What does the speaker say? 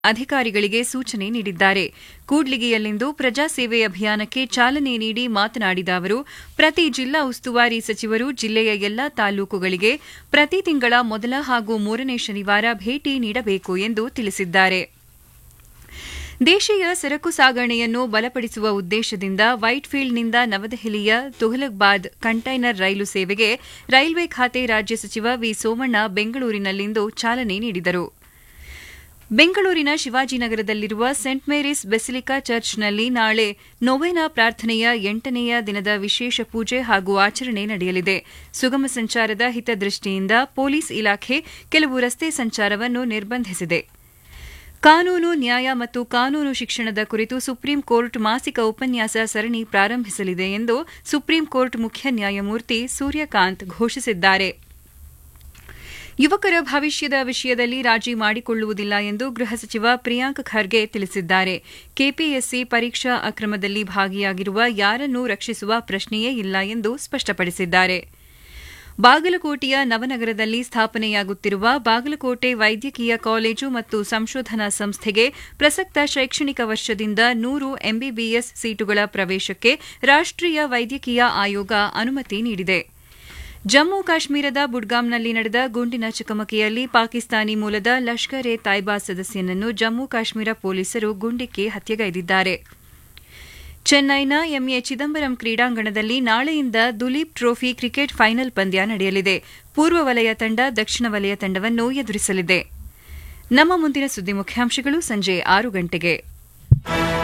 ಅಧಿಕಾರಿಗಳಿಗೆ ಸೂಚನೆ ನೀಡಿದ್ದಾರೆ ಕೂಡ್ಲಿಗಿಯಲ್ಲಿಂದು ಪ್ರಜಾಸೇವೆ ಅಭಿಯಾನಕ್ಕೆ ಚಾಲನೆ ನೀಡಿ ಮಾತನಾಡಿದ ಅವರು ಪ್ರತಿ ಜಿಲ್ಲಾ ಉಸ್ತುವಾರಿ ಸಚಿವರು ಜಿಲ್ಲೆಯ ಎಲ್ಲಾ ತಾಲೂಕುಗಳಿಗೆ ಪ್ರತಿ ತಿಂಗಳ ಮೊದಲ ಹಾಗೂ ಮೂರನೇ ಶನಿವಾರ ಭೇಟಿ ನೀಡಬೇಕು ಎಂದು ತಿಳಿಸಿದ್ದಾರೆ ದೇಶೀಯ ಸರಕು ಸಾಗಣೆಯನ್ನು ಬಲಪಡಿಸುವ ಉದ್ದೇಶದಿಂದ ವೈಟ್ಫೀಲ್ಡ್ನಿಂದ ನವದೆಹಲಿಯ ತುಘಲಕ್ಬಾದ್ ಕಂಟೈನರ್ ರೈಲು ಸೇವೆಗೆ ರೈಲ್ವೆ ಖಾತೆ ರಾಜ್ಯ ಸಚಿವ ವಿ ಸೋಮಣ್ಣ ಬೆಂಗಳೂರಿನಲ್ಲಿಂದು ಚಾಲನೆ ನೀಡಿದರು ಬೆಂಗಳೂರಿನ ಶಿವಾಜಿನಗರದಲ್ಲಿರುವ ಸೆಂಟ್ ಮೇರಿಸ್ ಬೆಸಿಲಿಕಾ ಚರ್ಚ್ನಲ್ಲಿ ನಾಳೆ ನೊವೆನಾ ಪ್ರಾರ್ಥನೆಯ ಎಂಟನೆಯ ದಿನದ ವಿಶೇಷ ಪೂಜೆ ಹಾಗೂ ಆಚರಣೆ ನಡೆಯಲಿದೆ ಸುಗಮ ಸಂಚಾರದ ಹಿತದೃಷ್ಟಿಯಿಂದ ಪೊಲೀಸ್ ಇಲಾಖೆ ಕೆಲವು ರಸ್ತೆ ಸಂಚಾರವನ್ನು ನಿರ್ಬಂಧಿಸಿದೆ ಕಾನೂನು ನ್ಯಾಯ ಮತ್ತು ಕಾನೂನು ಶಿಕ್ಷಣದ ಕುರಿತು ಸುಪ್ರೀಂ ಕೋರ್ಟ್ ಮಾಸಿಕ ಉಪನ್ಯಾಸ ಸರಣಿ ಪ್ರಾರಂಭಿಸಲಿದೆ ಎಂದು ಸುಪ್ರೀಂ ಕೋರ್ಟ್ ಮುಖ್ಯ ನ್ಯಾಯಮೂರ್ತಿ ಸೂರ್ಯಕಾಂತ್ ಘೋಷಿಸಿದ್ದಾರೆ ಯುವಕರ ಭವಿಷ್ಯದ ವಿಷಯದಲ್ಲಿ ರಾಜಿ ಮಾಡಿಕೊಳ್ಳುವುದಿಲ್ಲ ಎಂದು ಗೃಹ ಸಚಿವ ಪ್ರಿಯಾಂಕ್ ಖರ್ಗೆ ತಿಳಿಸಿದ್ದಾರೆ ಕೆಪಿಎಸ್ಸಿ ಪರೀಕ್ಷಾ ಅಕ್ರಮದಲ್ಲಿ ಭಾಗಿಯಾಗಿರುವ ಯಾರನ್ನೂ ರಕ್ಷಿಸುವ ಪ್ರಶ್ನೆಯೇ ಇಲ್ಲ ಎಂದು ಸ್ಪಷ್ಟಪಡಿಸಿದ್ದಾರೆ ಬಾಗಲಕೋಟೆಯ ನವನಗರದಲ್ಲಿ ಸ್ಥಾಪನೆಯಾಗುತ್ತಿರುವ ಬಾಗಲಕೋಟೆ ವೈದ್ಯಕೀಯ ಕಾಲೇಜು ಮತ್ತು ಸಂಶೋಧನಾ ಸಂಸ್ಥೆಗೆ ಪ್ರಸಕ್ತ ಶೈಕ್ಷಣಿಕ ವರ್ಷದಿಂದ ನೂರು ಎಂಬಿಬಿಎಸ್ ಸೀಟುಗಳ ಪ್ರವೇಶಕ್ಕೆ ರಾಷ್ಟೀಯ ವೈದ್ಯಕೀಯ ಆಯೋಗ ಅನುಮತಿ ನೀಡಿದೆ ಜಮ್ಮು ಕಾಶ್ಮೀರದ ಬುಡ್ಗಾಮ್ನಲ್ಲಿ ನಡೆದ ಗುಂಡಿನ ಚಕಮಕಿಯಲ್ಲಿ ಪಾಕಿಸ್ತಾನಿ ಮೂಲದ ಲಷ್ಕರ್ ಎ ತಾಯ್ಬಾ ಸದಸ್ಯನನ್ನು ಜಮ್ಮು ಕಾಶ್ಮೀರ ಪೊಲೀಸರು ಗುಂಡಿಕ್ಕಿ ಹತ್ಯೆಗೈದಿದ್ದಾರೆ ಚೆನ್ನೈನ ಎಂಎ ಚಿದಂಬರಂ ಕ್ರೀಡಾಂಗಣದಲ್ಲಿ ನಾಳೆಯಿಂದ ದುಲೀಪ್ ಟ್ರೋಫಿ ಕ್ರಿಕೆಟ್ ಫೈನಲ್ ಪಂದ್ಯ ನಡೆಯಲಿದೆ ಪೂರ್ವ ವಲಯ ತಂಡ ದಕ್ಷಿಣ ವಲಯ ತಂಡವನ್ನು ಎದುರಿಸಲಿದೆ ನಮ್ಮ ಮುಂದಿನ ಸುದ್ದಿ ಮುಖ್ಯಾಂಶಗಳು ಸಂಜೆ ಆರು ಗಂಟೆಗೆ